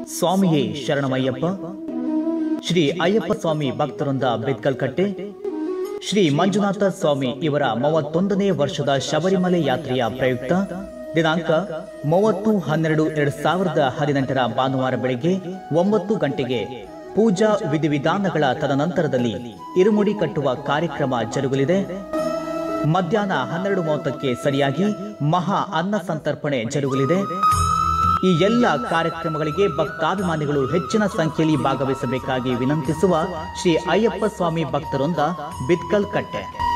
ಸ್ವಾಮಿಯೇ ಶರಣಮಯ್ಯಪ್ಪ ಶ್ರೀ ಅಯ್ಯಪ್ಪ ಸ್ವಾಮಿ ಭಕ್ತರೊಂದ ಬೆತ್ಕಲ್ಕಟ್ಟೆ ಶ್ರೀ ಮಂಜುನಾಥ ಸ್ವಾಮಿ ಇವರ ಮೂವತ್ತೊಂದನೇ ವರ್ಷದ ಶಬರಿಮಲೆ ಯಾತ್ರೆಯ ಪ್ರಯುಕ್ತ ದಿನಾಂಕ ಮೂವತ್ತು ಹನ್ನೆರಡು ಎರಡು ಸಾವಿರದ ಹದಿನೆಂಟರ ಭಾನುವಾರ ಬೆಳಗ್ಗೆ ಒಂಬತ್ತು ಗಂಟೆಗೆ ಪೂಜಾ ವಿಧಿವಿಧಾನಗಳ ತದನಂತರದಲ್ಲಿ ಇರುಮುಡಿ ಕಟ್ಟುವ ಕಾರ್ಯಕ್ರಮ ಜರುಗಲಿದೆ ಮಧ್ಯಾಹ್ನ ಹನ್ನೆರಡು ಮೂವತ್ತಕ್ಕೆ ಸರಿಯಾಗಿ ಮಹಾ ಅನ್ನ ಸಂತರ್ಪಣೆ ಜರುಗಲಿದೆ ಈ ಎಲ್ಲ ಕಾರ್ಯಕ್ರಮಗಳಿಗೆ ಭಕ್ತಾಭಿಮಾನಿಗಳು ಹೆಚ್ಚಿನ ಸಂಖ್ಯೆಯಲ್ಲಿ ಭಾಗವಹಿಸಬೇಕಾಗಿ ವಿನಂತಿಸುವ ಶ್ರೀ ಅಯ್ಯಪ್ಪ ಸ್ವಾಮಿ ಭಕ್ತರೊಂದ ಬಿತ್ಕಲ್ ಕಟ್ಟೆ